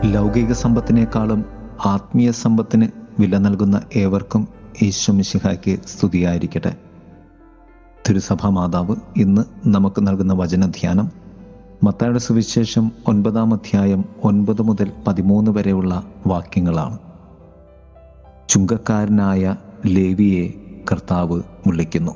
ലൗകിക സമ്പത്തിനേക്കാളും ആത്മീയ സമ്പത്തിന് വില നൽകുന്ന ഏവർക്കും ഈശ്വമിശിഹായ്ക്ക് സ്തുതിയായിരിക്കട്ടെ തിരുസഭാ മാതാവ് ഇന്ന് നമുക്ക് നൽകുന്ന വചനധ്യാനം മത്തായുടെ സുവിശേഷം ഒൻപതാം അധ്യായം ഒൻപത് മുതൽ പതിമൂന്ന് വരെയുള്ള വാക്യങ്ങളാണ് ചുങ്കക്കാരനായ ലേവിയെ കർത്താവ് വിളിക്കുന്നു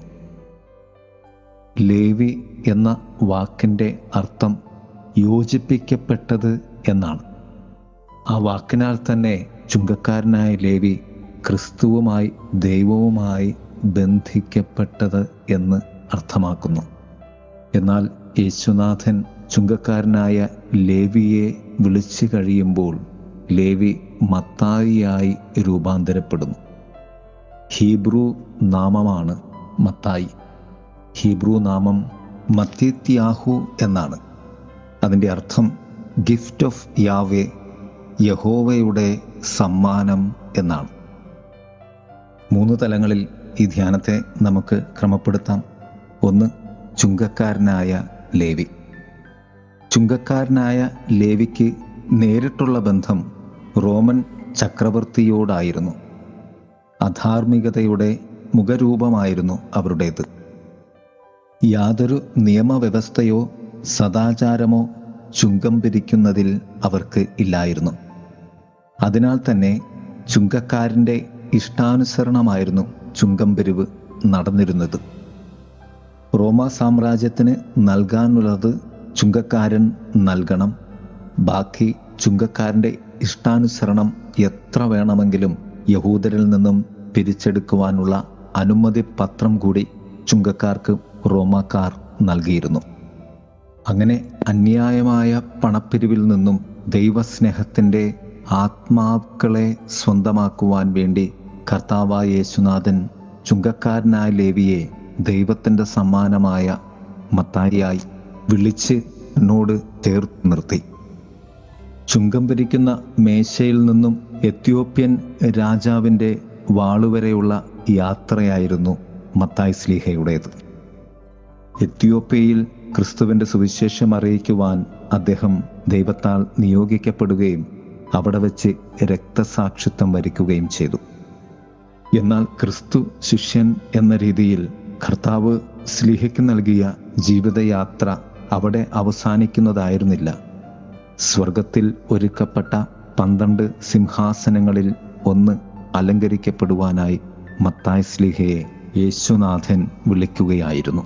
ലേവി എന്ന വാക്കിൻ്റെ അർത്ഥം യോജിപ്പിക്കപ്പെട്ടത് എന്നാണ് ആ വാക്കിനാൽ തന്നെ ചുങ്കക്കാരനായ ലേവി ക്രിസ്തുവുമായി ദൈവവുമായി ബന്ധിക്കപ്പെട്ടത് എന്ന് അർത്ഥമാക്കുന്നു എന്നാൽ യേശുനാഥൻ ചുങ്കക്കാരനായ ലേവിയെ വിളിച്ചു കഴിയുമ്പോൾ ലേവി മത്തായിയായി രൂപാന്തരപ്പെടുന്നു ഹീബ്രു നാമമാണ് മത്തായി ഹീബ്രു നാമം മത്തിത്യാഹു എന്നാണ് അതിൻ്റെ അർത്ഥം ഗിഫ്റ്റ് ഓഫ് യാവേ യഹോവയുടെ സമ്മാനം എന്നാണ് മൂന്ന് തലങ്ങളിൽ ഈ ധ്യാനത്തെ നമുക്ക് ക്രമപ്പെടുത്താം ഒന്ന് ചുങ്കക്കാരനായ ലേവി ചുങ്കക്കാരനായ ലേവിക്ക് നേരിട്ടുള്ള ബന്ധം റോമൻ ചക്രവർത്തിയോടായിരുന്നു അധാർമികതയുടെ മുഖരൂപമായിരുന്നു അവരുടേത് യാതൊരു നിയമവ്യവസ്ഥയോ സദാചാരമോ ചുങ്കം പിരിക്കുന്നതിൽ അവർക്ക് ഇല്ലായിരുന്നു അതിനാൽ തന്നെ ചുങ്കക്കാരൻ്റെ ഇഷ്ടാനുസരണമായിരുന്നു ചുങ്കം പിരിവ് നടന്നിരുന്നത് റോമ സാമ്രാജ്യത്തിന് നൽകാനുള്ളത് ചുങ്കക്കാരൻ നൽകണം ബാക്കി ചുങ്കക്കാരൻ്റെ ഇഷ്ടാനുസരണം എത്ര വേണമെങ്കിലും യഹൂദരിൽ നിന്നും പിരിച്ചെടുക്കുവാനുള്ള അനുമതി പത്രം കൂടി ചുങ്കക്കാർക്ക് റോമാക്കാർ നൽകിയിരുന്നു അങ്ങനെ അന്യായമായ പണപ്പിരിവിൽ നിന്നും ദൈവസ്നേഹത്തിൻ്റെ ആത്മാക്കളെ സ്വന്തമാക്കുവാൻ വേണ്ടി കർത്താവായ യേശുനാഥൻ ചുങ്കക്കാരനായ ലേവിയെ ദൈവത്തിൻ്റെ സമ്മാനമായ മത്താരിയായി വിളിച്ച് എന്നോട് ചേർത്ത് നിർത്തി ചുങ്കം പിരിക്കുന്ന മേശയിൽ നിന്നും എത്യോപ്യൻ രാജാവിൻ്റെ വാളുവരെയുള്ള യാത്രയായിരുന്നു മത്തായ് സ്ലീഹയുടേത് എത്യോപ്യയിൽ ക്രിസ്തുവിൻ്റെ സുവിശേഷം അറിയിക്കുവാൻ അദ്ദേഹം ദൈവത്താൽ നിയോഗിക്കപ്പെടുകയും അവിടെ വെച്ച് രക്തസാക്ഷിത്വം വരിക്കുകയും ചെയ്തു എന്നാൽ ക്രിസ്തു ശിഷ്യൻ എന്ന രീതിയിൽ കർത്താവ് സ്ലിഹയ്ക്ക് നൽകിയ ജീവിതയാത്ര അവിടെ അവസാനിക്കുന്നതായിരുന്നില്ല സ്വർഗത്തിൽ ഒരുക്കപ്പെട്ട പന്ത്രണ്ട് സിംഹാസനങ്ങളിൽ ഒന്ന് അലങ്കരിക്കപ്പെടുവാനായി മത്തായ് സ്ലിഹയെ യേശുനാഥൻ വിളിക്കുകയായിരുന്നു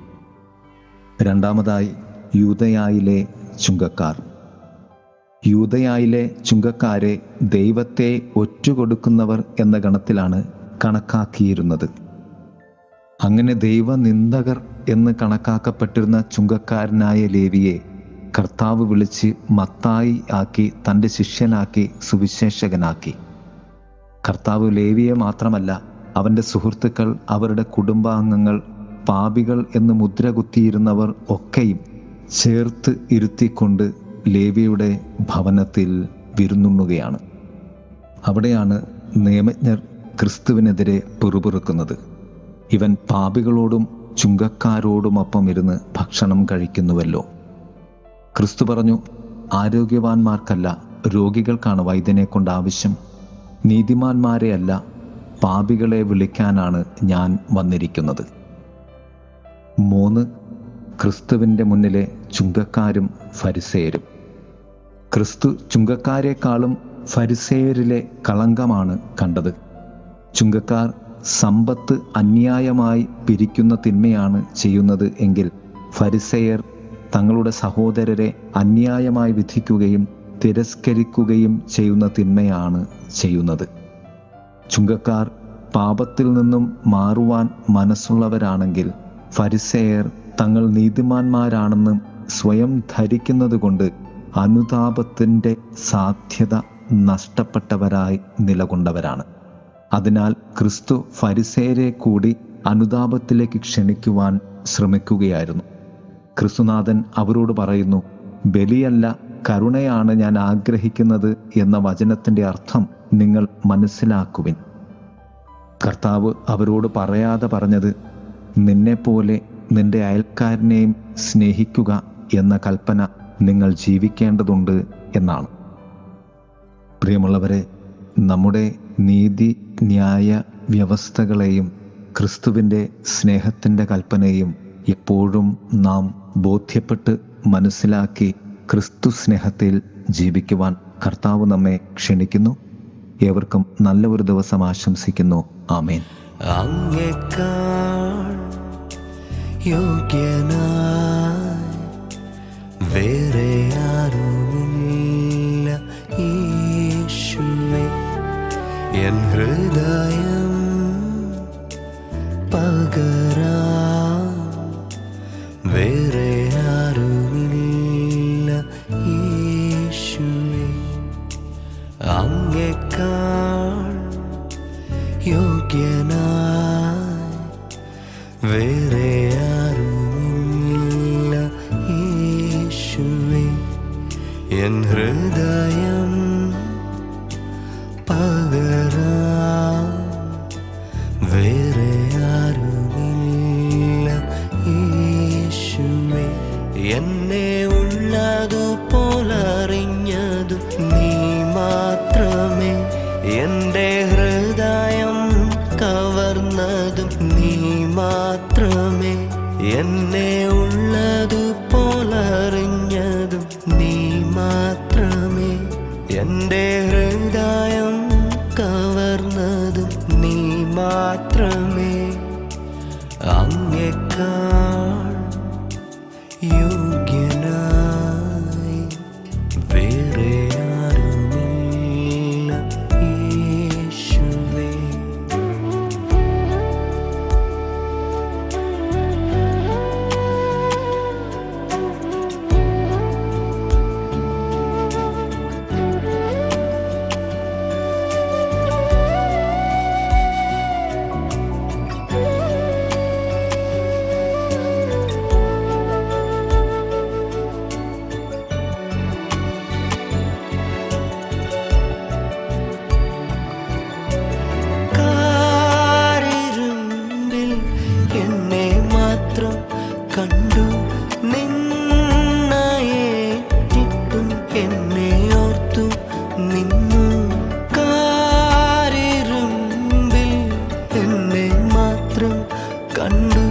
രണ്ടാമതായി യൂതയായിലെ ചുങ്കക്കാർ യൂതയായിലെ ചുങ്കക്കാരെ ദൈവത്തെ ഒറ്റുകൊടുക്കുന്നവർ എന്ന ഗണത്തിലാണ് കണക്കാക്കിയിരുന്നത് അങ്ങനെ ദൈവനിന്ദകർ എന്ന് കണക്കാക്കപ്പെട്ടിരുന്ന ചുങ്കക്കാരനായ ലേവിയെ കർത്താവ് വിളിച്ച് മത്തായി ആക്കി തൻ്റെ ശിഷ്യനാക്കി സുവിശേഷകനാക്കി കർത്താവ് ലേവിയെ മാത്രമല്ല അവൻ്റെ സുഹൃത്തുക്കൾ അവരുടെ കുടുംബാംഗങ്ങൾ പാപികൾ എന്ന് മുദ്ര കുത്തിയിരുന്നവർ ഒക്കെയും ചേർത്ത് ഇരുത്തിക്കൊണ്ട് ലേവിയുടെ ഭവനത്തിൽ വിരുന്നുണ്ണുകയാണ് അവിടെയാണ് നിയമജ്ഞർ ക്രിസ്തുവിനെതിരെ പിറുപിറുക്കുന്നത് ഇവൻ പാപികളോടും ചുങ്കക്കാരോടുമൊപ്പം ഇരുന്ന് ഭക്ഷണം കഴിക്കുന്നുവല്ലോ ക്രിസ്തു പറഞ്ഞു ആരോഗ്യവാന്മാർക്കല്ല രോഗികൾക്കാണ് വൈദ്യനെ കൊണ്ട് ആവശ്യം നീതിമാന്മാരെയല്ല പാപികളെ വിളിക്കാനാണ് ഞാൻ വന്നിരിക്കുന്നത് മൂന്ന് ക്രിസ്തുവിൻ്റെ മുന്നിലെ ചുങ്കക്കാരും ഫരിസേരും ക്രിസ്തു ചുങ്കക്കാരെക്കാളും ഫരിസേയരിലെ കളങ്കമാണ് കണ്ടത് ചുങ്കക്കാർ സമ്പത്ത് അന്യായമായി പിരിക്കുന്ന തിന്മയാണ് ചെയ്യുന്നത് എങ്കിൽ ഫരിസേയർ തങ്ങളുടെ സഹോദരരെ അന്യായമായി വിധിക്കുകയും തിരസ്കരിക്കുകയും ചെയ്യുന്ന തിന്മയാണ് ചെയ്യുന്നത് ചുങ്കക്കാർ പാപത്തിൽ നിന്നും മാറുവാൻ മനസ്സുള്ളവരാണെങ്കിൽ ഫരിസേയർ തങ്ങൾ നീതിമാന്മാരാണെന്ന് സ്വയം ധരിക്കുന്നത് കൊണ്ട് അനുതാപത്തിൻ്റെ സാധ്യത നഷ്ടപ്പെട്ടവരായി നിലകൊണ്ടവരാണ് അതിനാൽ ക്രിസ്തു ഫരിസേരെ കൂടി അനുതാപത്തിലേക്ക് ക്ഷണിക്കുവാൻ ശ്രമിക്കുകയായിരുന്നു ക്രിസ്തുനാഥൻ അവരോട് പറയുന്നു ബലിയല്ല കരുണയാണ് ഞാൻ ആഗ്രഹിക്കുന്നത് എന്ന വചനത്തിൻ്റെ അർത്ഥം നിങ്ങൾ മനസ്സിലാക്കുവിൻ കർത്താവ് അവരോട് പറയാതെ പറഞ്ഞത് നിന്നെപ്പോലെ നിന്റെ അയൽക്കാരനെയും സ്നേഹിക്കുക എന്ന കൽപ്പന നിങ്ങൾ ജീവിക്കേണ്ടതുണ്ട് എന്നാണ് പ്രിയമുള്ളവരെ നമ്മുടെ നീതി ന്യായ വ്യവസ്ഥകളെയും ക്രിസ്തുവിൻ്റെ സ്നേഹത്തിൻ്റെ കൽപ്പനയും എപ്പോഴും നാം ബോധ്യപ്പെട്ട് മനസ്സിലാക്കി ക്രിസ്തു സ്നേഹത്തിൽ ജീവിക്കുവാൻ കർത്താവ് നമ്മെ ക്ഷണിക്കുന്നു ഏവർക്കും നല്ല ഒരു ദിവസം ആശംസിക്കുന്നു ആമേൻ അങ്ങേക്കാൾ യോഗ്യനായി വേറെ ആരുമില്ല യേശുവേ എൻ ഹൃദയം പകരാ വേറെ ആരുമില്ല യേശുവേ അങ്ങേക്കാൾ യോഗ്യനായി വേറെ ആരുമില്ല യേശുവേ എൻ ഹൃദയം പകരാ വേറെ ആരുമില്ല യേശുവേ എന്നെ ഉള്ളതുപോലറിഞ്ഞതും നീ മാത്രമേ എൻ്റെ ഹൃദയം കവർന്നതും നീ മാത്രമേ എന്നെ ഉള്ളതുപോലറിഞ്ഞതും നീ മാത്രമേ എൻ്റെ ഹൃദയം കവർന്നതും നീ മാത്രമേ അങ്ങേക്കാൾ യോഗ്യനായി വേറെ ആരുമില്ല യേശുവേ കാരിരുമ്പിൽ എന്നെ മാത്രം കണ്ടു നിന്നയേറ്റിട്ടും എന്നെ ഓർത്തു നിന്നു കാരിരുമ്പിൽ എന്നെ മാത്രം കണ്ടു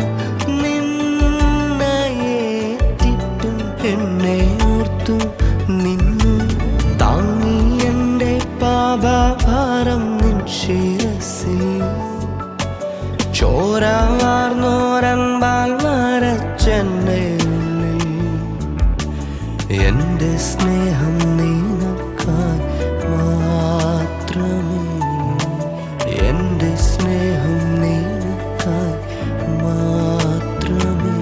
നിന്നയേറ്റിട്ടും എന്നെ ഓർത്തു നിന്നു താങ്ങി എൻ്റെ പാപഭാരം നിൻ ശിരസിൽ ചോര വാർന്നോരൻപാൽ വരച്ചെന്നെ ഉള്ളിൽ എൻ്റെ സ്നേഹം നിനക്കായി മാത്രമേ എൻ്റെ സ്നേഹം നിനക്കായി മാത്രമേ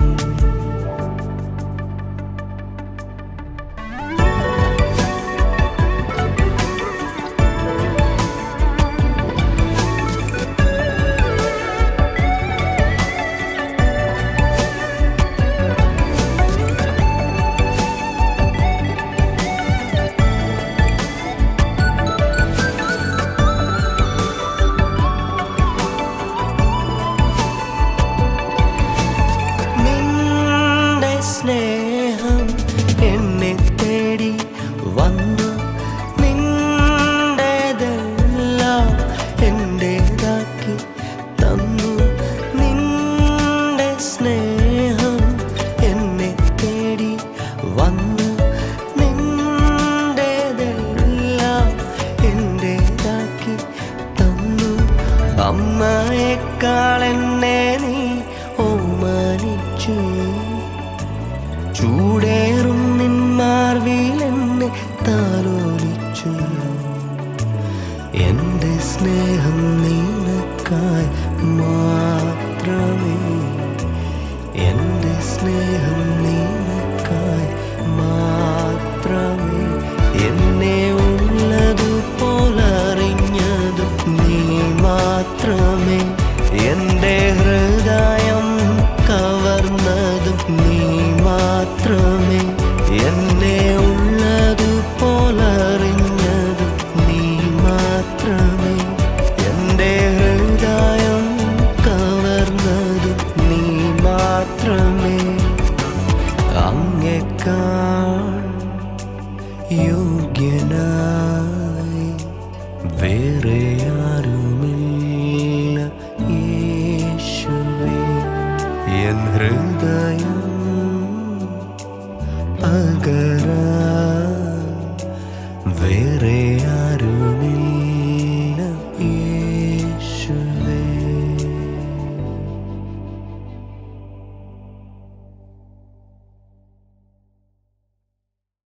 നിന്റെ സ്നേഹം എന്നെ തേടി വന്നു നിന്റേതെല്ലാം എന്റേതാക്കി തന്നു നിന്റെ സ്നേഹം എന്നെ തേടി വന്നു നിന്റേതെല്ലാം എന്റേതാക്കി തന്നു അമ്മയേക്കാൾ എന്നെ നീ ഓമാനിച്ചു ചൂടേറും നിന്മാർവിൽ എന്നെ താലോലിച്ചു എന്റെ സ്നേഹം നിനക്കായി മാത്രമേ എന്റെ സ്നേഹം നിനക്കായി മാത്രമേ എന്നെ ഉള്ളതുപോലറിഞ്ഞതും നീ മാത്രമേ എന്റെ ഹൃദയം കവർന്നതും നീ മാത്രമേ എന്നെ ഉള്ളതുപോലറിഞ്ഞതും നീ മാത്രമേ എന്റെ ഹൃദയം കവർന്നതും നീ മാത്രമേ അങ്ങേക്കാൾ യോഗ്യനായി വേറെ ആരുമില്ല യേശുവേ എൻ ഹൃദയം